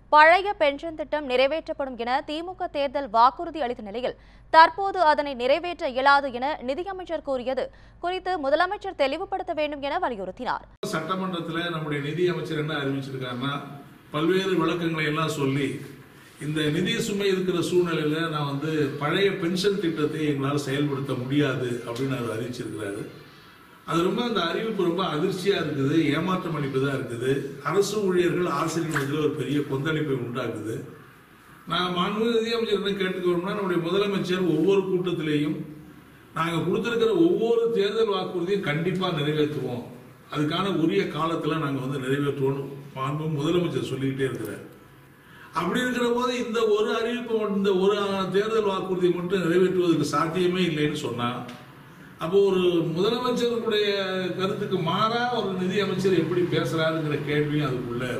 பழைய பென்ஷன் திட்டம் நிறைவேற்றப்படும் என திமுக தேர்தல் வாக்குறுதி அளித்த நிலையில் தற்போது அதனை நிறைவேற்ற இயலாது என நிதியமைச்சர் கூறியது குறித்து முதலமைச்சர் தெளிவுபடுத்த வேண்டும் என வலியுறுத்தினார் சட்டமன்றத்தில் நம்முடைய நிதி அமைச்சர் என்ன அறிவிச்சிருக்காருன்னா பல்வேறு விளக்கங்களை எல்லாம் சொல்லி இந்த நிதி சுமை இருக்கிற சூழ்நிலையில நான் வந்து பழைய பென்ஷன் திட்டத்தை எங்களால் செயல்படுத்த முடியாது அப்படின்னு அவர் அறிவிச்சிருக்கிறாரு அது ரொம்ப அந்த அறிவிப்பு ரொம்ப அதிர்ச்சியா இருக்குது ஏமாற்றம் அளிப்பதா இருக்குது அரசு ஊழியர்கள் ஆசிரியர்கள் ஒரு பெரிய கொந்தளிப்பை உண்டாக்குது நான் மாண்பு நிதியமைச்சர் என்ன கேட்டுக்கிறோம்னா நம்முடைய முதலமைச்சர் ஒவ்வொரு கூட்டத்திலேயும் நாங்கள் கொடுத்துருக்கிற ஒவ்வொரு தேர்தல் வாக்குறுதியும் கண்டிப்பாக நிறைவேற்றுவோம் அதுக்கான உரிய காலத்தில் நாங்கள் வந்து நிறைவேற்றுவோம் மாண்பு முதலமைச்சர் சொல்லிக்கிட்டே இருக்கிறார் அப்படி இருக்கிற போது இந்த ஒரு அறிவிப்பு மட்டும், இந்த ஒரு தேர்தல் வாக்குறுதி மட்டும் நிறைவேற்றுவதற்கு சாத்தியமே இல்லைன்னு சொன்னா அப்போ ஒரு முதலமைச்சருடைய கருத்துக்கு மாறா ஒரு நிதி அமைச்சர் எப்படி பேசுறாருங்கிற கேள்வியும் அதுக்குள்ள